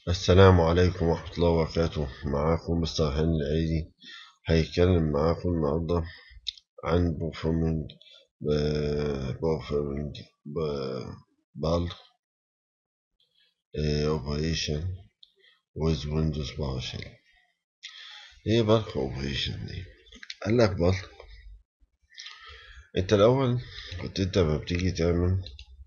السلام عليكم ورحمة الله وبركاته معاكم مستر هاني العيدي هيتكلم معاكم النهاردة عن بوفرمنت بوفرمنت بال اوبريشن with ويندوز باورشيل ايه بالك اوبريشن دي قال لك بالك انت الاول كنت انت لما بتيجي تعمل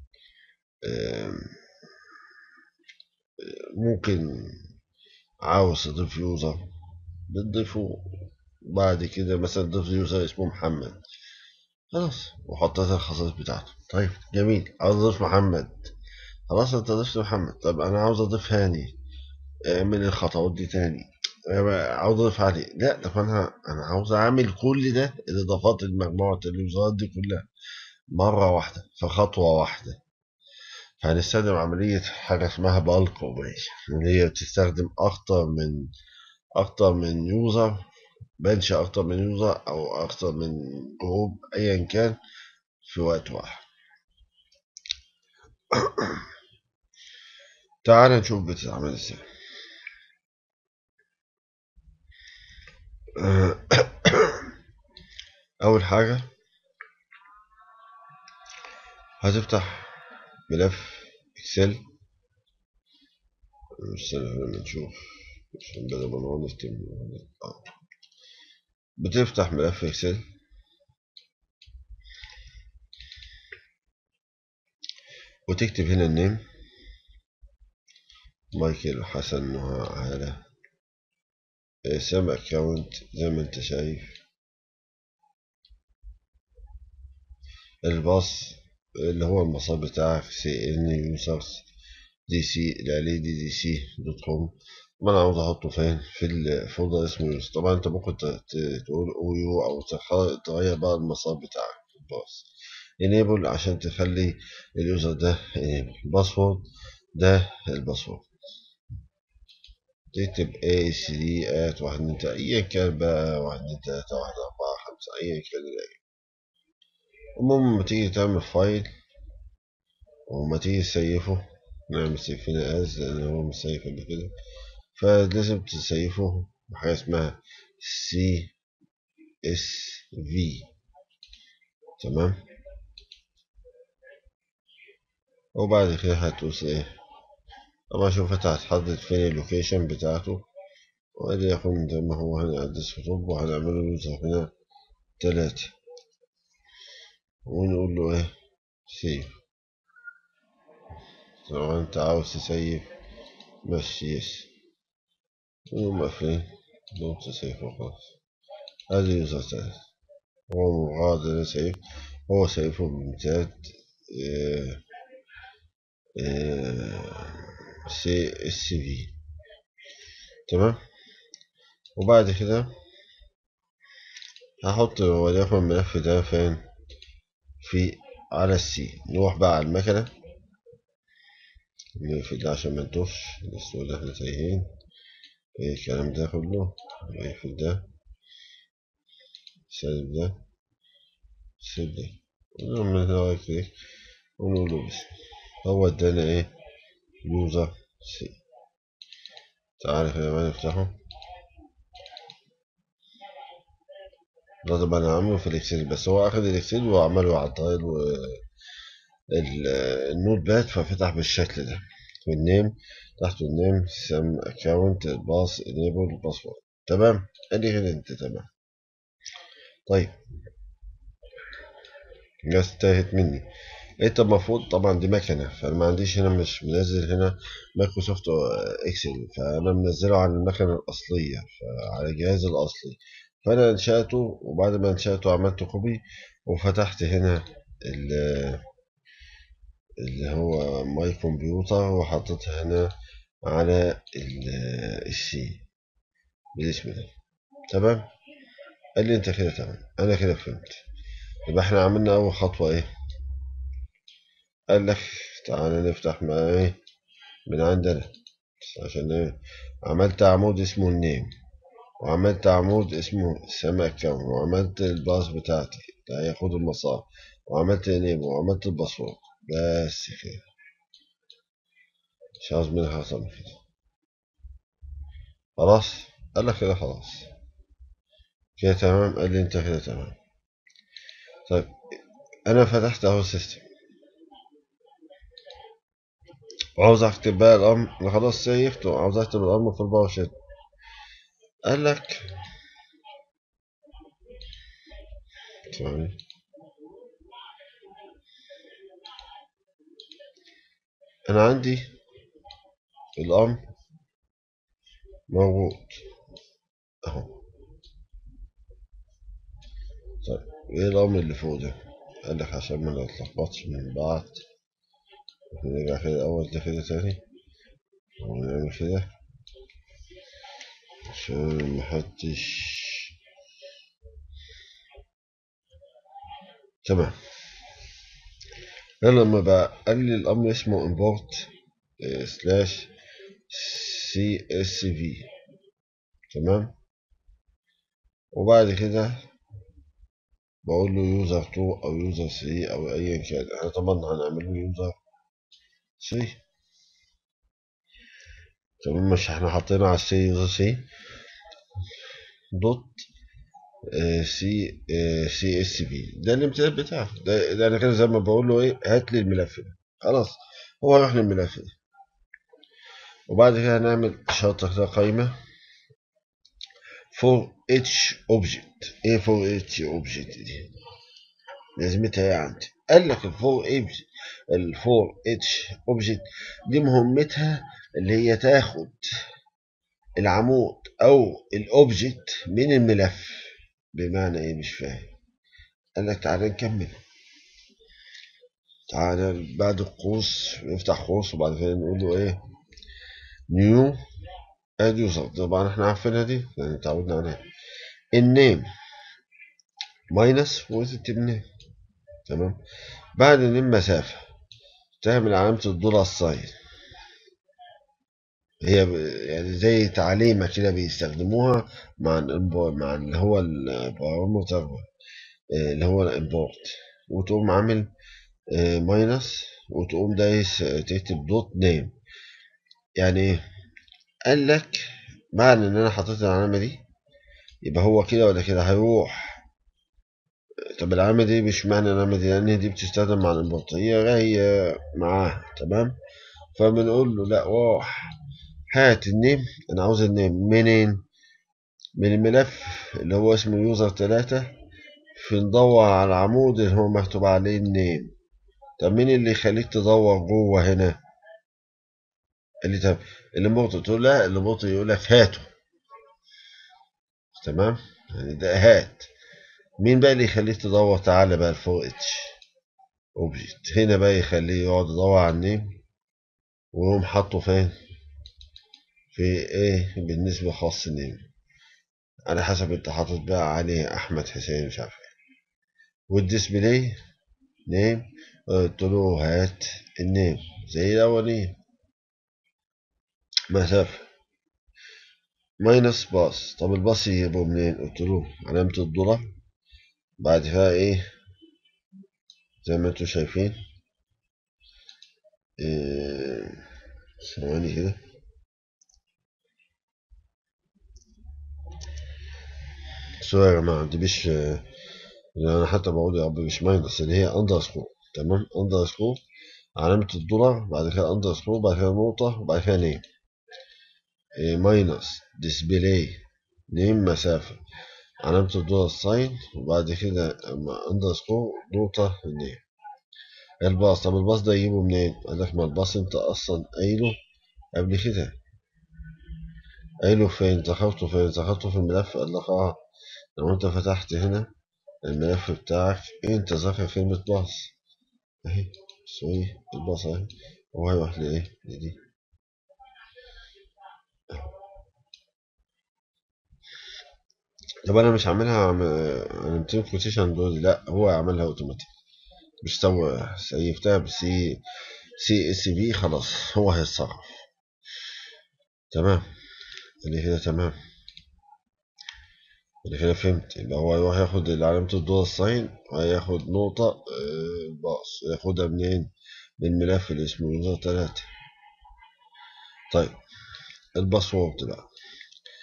ممكن عاوز تضيف يوزر بتضيفه بعد كده مثلا ضيف يوزر اسمه محمد خلاص وحطيت الخصائص بتاعته طيب جميل عاوز اضيف محمد خلاص انت ضفت محمد طب انا عاوز اضيف هاني اعمل الخطوات دي تاني عاوز اضيف علي لا طب انا انا عاوز اعمل كل ده الاضافات المجموعه اليوزرات دي كلها مره واحده في خطوه واحده فهنستخدم عملية حاجة اسمها بالك اوبريشن اللي هي بتستخدم أكتر من أكتر من يوزر بنشأ أكتر من يوزر أو أكتر من جروب أيا كان في وقت واحد تعال نشوف بتتعمل ازاي أول حاجة هتفتح ملف اكسل استنى لما نشوف عشان بدل ما نقعد نكتب اه بتفتح ملف اكسل وتكتب هنا النيم مايكل حسن نهى عالة سام اكاونت زي ما انت شايف الباص اللي هو المسار بتاعك سي ان يوزرز دي سي الالي دي دي سي دوت كوم طبعا انا عاوز احطه فين في الفولدر اسمه يوز طبعا انت ممكن تقول او يو او تغير بقى المسار بتاعك في الباص enable عشان تخلي اليوزر ده enable الباسورد ده الباسورد تكتب a 3 at واحد انت ايا كان بقى واحد تلاتة واحد اربعة خمسة ايا كان الاقي المهم لما تيجي تعمل فايل وما تيجي تسيفه نعمل سيف هنا از لان هو مسيف قبل كده فلازم تسيفه بحاجة اسمها سي اس في تمام وبعد كده هتدوس ايه طبعا شوف انت هتحدد فين اللوكيشن بتاعته وادي يكون زي ما هو هنا على الديسكتوب وهنعمله يوزر هنا تلاتة ونقول له ايه سيف لو انت عاوز تسيف بس يس ونقوم قافلين نقوم تسيف وخلاص هذا يوزر تلاتة هو مغادر سيف هو سيفه بامتداد اه اه سي اس في تمام وبعد كده هحط وليكن الملف ده فين في على السي نروح بقى على المكنة نقفل ده عشان ما نتوهش الاسود احنا تايهين ايه الكلام ده كله نقفل ده سالب ده سالب ده ونعمل هنا كليك ونقول له بسم هو ادانا ايه يوزر سي تعالى كده بقى نفتحه ده طبعا انا عامله في الاكسل بس هو اخد الاكسل وعمله على الطايل و النوت باد ففتح بالشكل ده والنيم تحته النيم سم اكاونت الباص انيبل الباسورد تمام ادي كده انت تمام طيب جاست تاهت مني انت المفروض طبعا دي مكنه فانا ما عنديش هنا مش منزل هنا مايكروسوفت اكسل فانا منزله على المكنه الاصليه على الجهاز الاصلي فانا انشاته وبعد ما انشاته عملت كوبي وفتحت هنا اللي هو ماي كمبيوتر وحطيتها هنا على السي بالاسم ده تمام قال لي انت كده تمام انا كده فهمت يبقى احنا عملنا اول خطوه ايه قال لك تعالى نفتح مع ايه من عندنا عشان ايه عملت عمود اسمه النيم وعملت عمود اسمه سما اكونت وعملت الباص بتاعتي ده هياخد المسار وعملت انيم وعملت الباسورد بس كده مش عاوز منها اكتر من كده خلاص قال لك كده خلاص كده تمام قال لي انت كده تمام طيب انا فتحت اهو السيستم وعاوز اكتب بقى الامر انا خلاص سيفته وعاوز اكتب الامر في الباور شيل قال لك ثواني انا عندي الامر موجود اهو طيب ايه الامر اللي فوق ده قال لك عشان ما نتلخبطش من بعض نرجع كده الاول ده كده تاني ونعمل كده عشان محدش تمام يلا لما بقى قال لي الامر اسمه import سلاش سي اس في تمام وبعد كده بقول له يوزر 2 او يوزر 3 او ايا كان احنا طبعا هنعمل له يوزر 3 تمام مش احنا حطينا على السي يوزر 3 دوت سي سي اس بي ده الامتداد بتاعه ده, ده انا كده زي ما بقول له ايه هات لي الملف ده خلاص هو هيروح للملف ده وبعد كده هنعمل شرطة كده قايمة for each object ايه for each object دي لازمتها ايه عندي قال لك الفور ايبج الفور اتش اوبجكت دي مهمتها اللي هي تاخد العمود او الاوبجكت من الملف بمعنى ايه مش فاهم قال لك تعالى نكمل تعالى بعد القوس نفتح قوس وبعد كده نقول له ايه نيو اد يوزر طبعا احنا عارفينها دي يعني اتعودنا عليها النيم ماينس وتكتب نيم تمام بعد النيم مسافة تعمل علامة الدولار ساين هي يعني زي تعليمة كده بيستخدموها مع الانبور مع اللي هو البارامتر اللي هو الامبورت وتقوم عامل ماينس وتقوم دايس تكتب دوت نيم يعني ايه قال لك معنى ان انا حطيت العلامة دي يبقى هو كده ولا كده هيروح طب العلامة دي مش معنى العلامة دي لان دي بتستخدم مع الامبورت هي جاية معاها تمام فبنقول له لا روح هات النيم انا عاوز النيم منين من الملف اللي هو اسمه يوزر تلاتة في ندور على العمود اللي هو مكتوب عليه النيم طب مين اللي يخليك تدور جوه هنا اللي طب اللي مرته تقول لا اللي مرته يقول لك هاته تمام يعني ده هات مين بقى اللي يخليك تدور تعالى بقى الفور اتش اوبجكت هنا بقى يخليه يقعد يدور على النيم ويقوم حاطه فين في ايه بالنسبة خاص نيم على حسب انت حاطط بقى عليه احمد حسين مش عارف والديسبلاي نيم قلت له هات النيم زي الاولين مسافة ماينس باص طب الباص يجيبه منين قلت له علامة الدولار بعد كده ايه زي ما انتوا شايفين ثواني إيه كده سوري يا جماعة دي مش انا حتى بقول يا رب مش ماينس اللي هي اندرسكور تمام اندرسكور علامة الدولار بعد كده اندرسكور بعد كده نقطة وبعد كده نيم إيه ماينس ديسبلاي نيم مسافة علامة الدولار ساين وبعد كده اندرسكور نقطة نيم الباص طب الباص ده يجيبه منين؟ قال لك ما الباص انت اصلا قايله قبل كده قايله فين؟ ذكرته فين؟ ذكرته في الملف قال لك اه لو انت فتحت هنا الملف بتاعك انت ذاكر كلمة باص اهي سوري الباص اهي هو هيروح لايه؟ لدي طب انا مش هعملها علامتين كوتيشن دول لا هو عملها اوتوماتيك مش سوى سيفتها بسي سي اس بي خلاص هو هيتصرف تمام اللي كده تمام اللي كده فهمت يبقى هو يروح ياخد علامة الدولار ساين وهياخد نقطة باص ياخدها منين من الملف اللي اسمه يوزر تلاتة طيب الباسورد بقى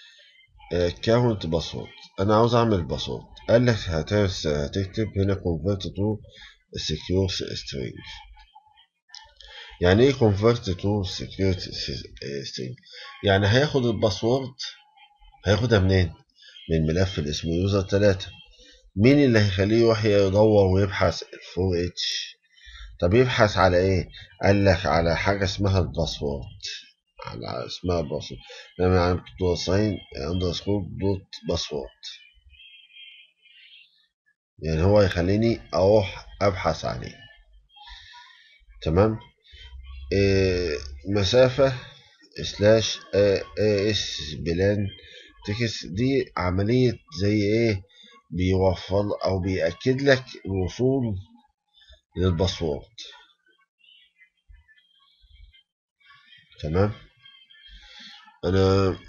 كاونت باسورد انا عاوز اعمل باسورد قال لك هترس هتكتب هنا convert to secure string يعني ايه convert to secure string يعني هياخد الباسورد هياخدها منين من ملف اللي اسمه يوزر 3 مين اللي هيخليه يروح يدور ويبحث الفور اتش طب يبحث على ايه قال لك على حاجه اسمها الباسورد على اسمها الباسورد لما عم دوت ساين اندرسكور دوت باسورد يعني هو يخليني اروح ابحث عليه تمام إيه مسافة سلاش اس بلان تكس دي عملية زي ايه بيوفر او بيأكد لك الوصول للباسورد تمام انا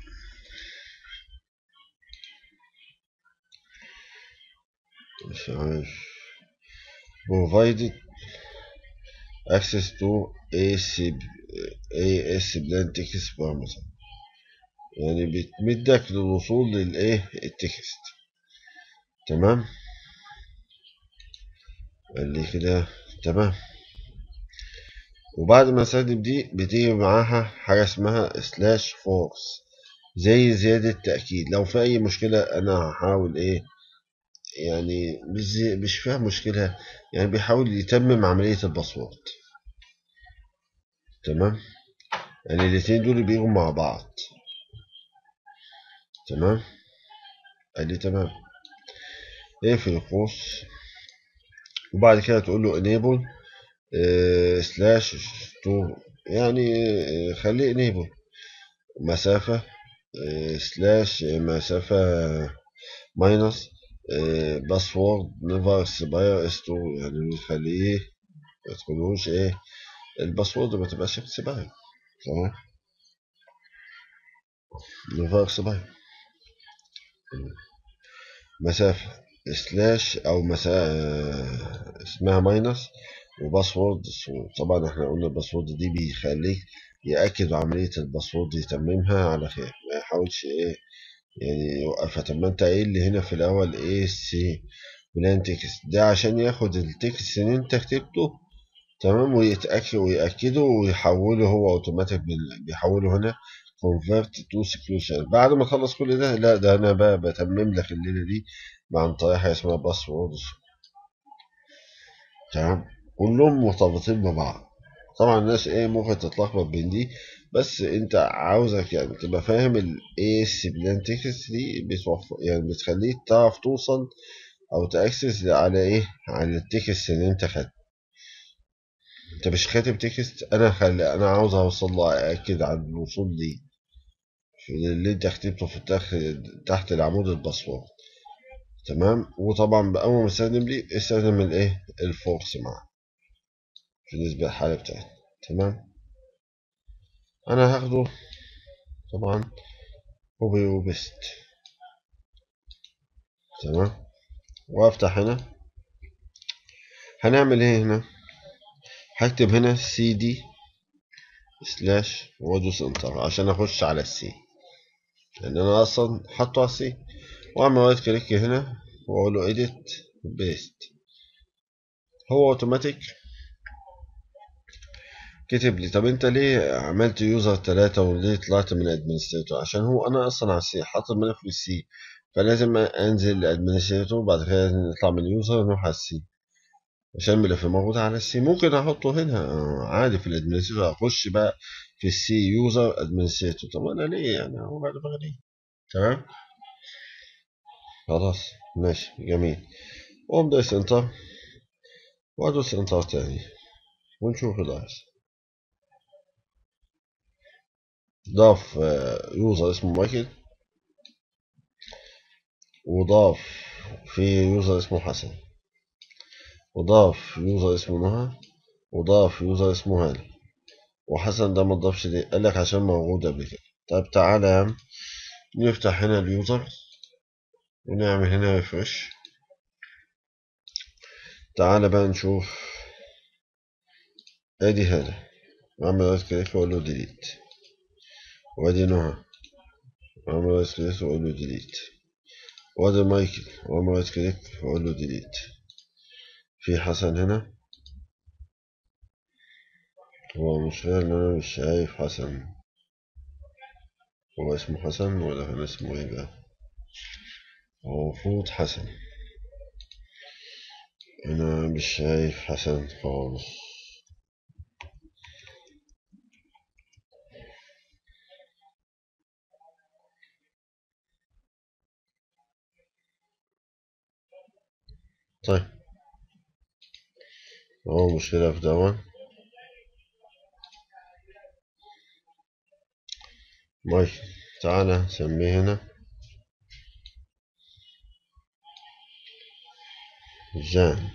مش عارف provided access to AS AS plan text parameter يعني بتمدك للوصول للايه التكست تمام قال لي كده تمام وبعد ما استخدم دي بتيجي معاها حاجة اسمها سلاش فورس زي زيادة تأكيد لو في أي مشكلة أنا هحاول إيه يعني مش مش فيها مشكلة يعني بيحاول يتمم عملية الباسورد تمام يعني الاتنين دول بيجوا مع بعض تمام قال لي تمام اقفل القوس وبعد كده تقول له enable سلاش تو يعني آه، خليه enable مسافة سلاش مسافة ماينس باسورد نيفر اكسباير اس 2 يعني نخليه ما تكونوش ايه الباسورد ما تبقاش اكسباير تمام نيفر اكسباير مسافة سلاش او مسافة اسمها ماينس وباسورد طبعا احنا قلنا الباسورد دي بيخليك يأكد عملية الباسورد يتممها على خير ما يحاولش ايه يعني يوقفها طب ما انت قايل لي هنا في الاول ايه سي بلان تكست ده عشان ياخد التكست اللي انت كتبته تمام ويتأكد ويأكده ويحوله هو اوتوماتيك بيحوله هنا convert to secure بعد ما تخلص كل ده لا ده انا بقى بتمم لك الليله دي عن طريق حاجه اسمها باسورد تمام كلهم مرتبطين ببعض طبعا الناس ايه ممكن تتلخبط بين دي بس انت عاوزك يعني تبقى فاهم الاي اس بلان تكست دي بتوفر يعني بتخليك تعرف توصل او تاكسس على ايه على التكست اللي انت خدته انت مش كاتب تكست انا خلي انا عاوز اوصل له اكد عن الوصول ليه اللي انت كتبته في التخ... تحت العمود الباسورد تمام وطبعا بأول ما استخدم دي استخدم الايه الفورس معاه بالنسبة للحالة بتاعتي تمام انا هاخده طبعا كوبي وبست تمام وافتح هنا هنعمل ايه هنا هكتب هنا سي دي سلاش وادوس انتر عشان اخش على السي لان انا اصلا حاطه على السي واعمل رايت كليك هنا واقول له edit بيست هو اوتوماتيك كتب لي طب انت ليه عملت يوزر ثلاثة وليه طلعت من ادمنستريتور عشان هو انا اصلا على السي حاطط الملف في السي فلازم انزل لادمنستريتور بعد كده نطلع من اليوزر نروح على السي عشان الملف موجود على السي ممكن احطه هنا عادي في الادمنستريتور اخش بقى في السي يوزر ادمنستريتور طب انا ليه يعني هو بعد بقى ليه تمام خلاص ماشي جميل وقوم دايس انتر وادوس انتر تاني ونشوف اللي هيحصل ضاف يوزر اسمه مايكل وضاف في يوزر اسمه حسن وضاف يوزر اسمه نهى وضاف يوزر اسمه هاني وحسن ده مضافش ليه قال لك عشان موجود قبل كده طب تعالى يا عم نفتح هنا اليوزر ونعمل هنا ريفرش تعالى بقى نشوف ادي هذا واعمل رايت كليك واقول له ديليت وادي نهى واعمل رايت كليك واقول له ديليت وادي مايكل واعمل رايت كليك واقول له ديليت في حسن هنا هو المشكلة ان انا مش شايف حسن هو اسمه حسن ولا كان اسمه ايه بقى هو المفروض حسن انا مش شايف حسن خالص طيب هو مشكلة في دون ماشي تعالى سميه هنا جان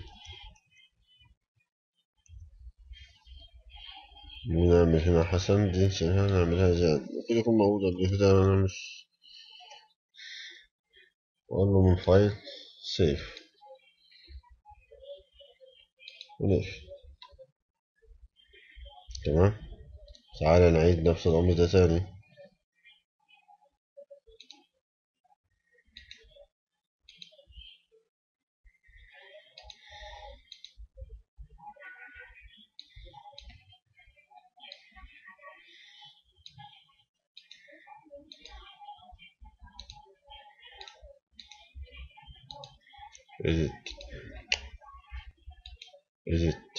ونعمل هنا حسن دي هنا نعملها جان ممكن يكون موجود قبل كده أنا مش وأقول له من فايل سيف وليش تمام تعالى نعيد نفس الأمر ده تاني edit edit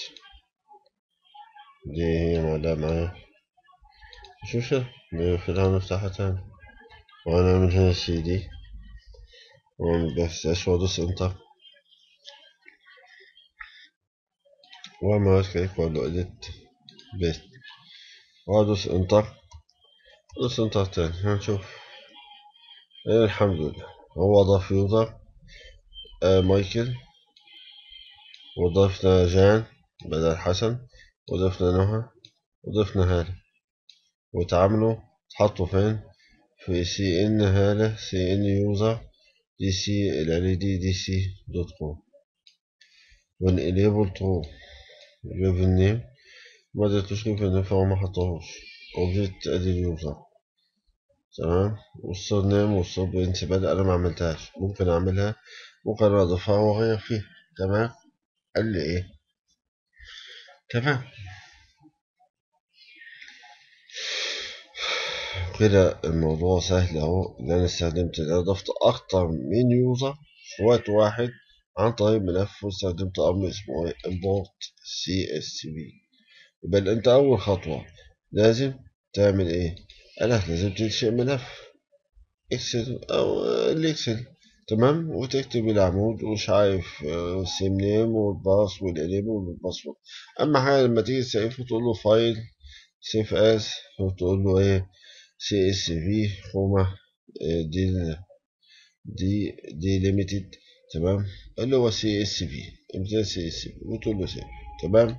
دي هي معلقة معايا مش مشكلة نقفلها ونفتحها تاني وأنا من هنا سي دي وأعمل باك سلاش وأدوس انتر وأعمل رايت كليك وأقول له edit بيست وأدوس انتر أدوس انتر تاني هنشوف إيه الحمد لله هو أضاف يوزر آه مايكل وضفنا جان بدل حسن وضفنا نهى وضفنا هالة وتعاملوا تحطوا فين في سي ان هالة سي ان يوزر دي سي ال دي دي سي دوت كوم ونقلبه تو جيفن نيم ما قدرتوش جيفن نيم فهو ما حطوهوش اوبجكت ادي اليوزر تمام والصور نيم والصور بنت بدأ انا ما عملتهاش ممكن اعملها ممكن اضيفها واغير فيها تمام قال لي ايه تمام كده الموضوع سهل اهو ان انا استخدمت ان انا ضفت اكتر من يوزر في وقت واحد عن طريق ملف واستخدمت امر اسمه ايه import csv يبقى انت اول خطوة لازم تعمل ايه قالك لازم تنشئ ملف اكسل او الاكسل تمام وتكتب العمود ومش عارف السيم نيم والباص والاليم والباسورد اما حاجه لما تيجي تسيفه تقول له فايل سيف اس وتقول له ايه سي اس في كوما دي دي دي ليميتد تمام اللي هو سي اس في امتى سي اس في وتقول له سيف تمام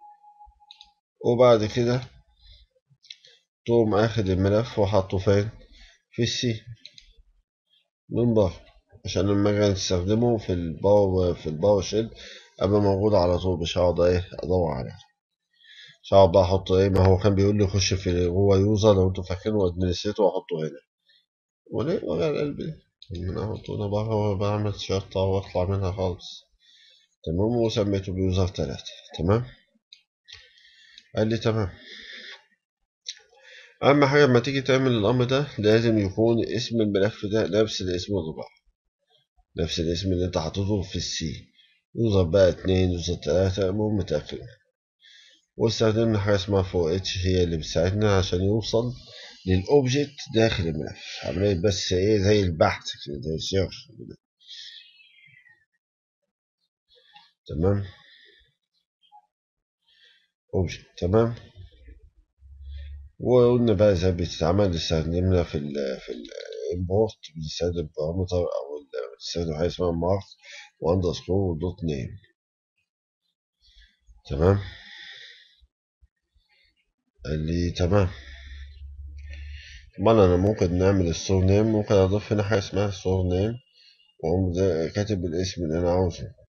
وبعد كده تقوم اخد الملف وحطه فين في السي من بره عشان لما اجي استخدمه في الباور في الباور شيل ابقى موجود على طول مش هقعد ايه ادور عليه مش هقعد بقى احط ايه ما هو كان بيقول لي خش في هو يوزر لو انتوا فاكرينه وادمنستريتور واحطه هنا وليه وجع قلبي من احطه هنا بره بعمل شرطة واطلع منها خالص تمام وسميته بيوزر تلاتة تمام قال لي تمام اهم حاجة لما تيجي تعمل الامر ده لازم يكون اسم الملف ده نفس الاسم الطباعة نفس الاسم اللي انت حاططه في السي يوزر بقى اتنين يوزر تلاتة المهم متأكد واستخدمنا حاجة اسمها فور اتش هي اللي بتساعدنا عشان يوصل للأوبجكت داخل الملف عملية بس ايه زي البحث كده زي السيرش تمام اوبجكت تمام وقلنا بقى ازاي بتتعمل استخدمنا في ال في الامبورت بنستخدم بارامتر او بنستخدم حاجه اسمها مارك واندرسكور دوت نيم تمام قال لي تمام طبعا انا ممكن نعمل الستور نيم ممكن اضيف هنا حاجه اسمها ستور نيم واقوم كاتب الاسم اللي انا عاوزه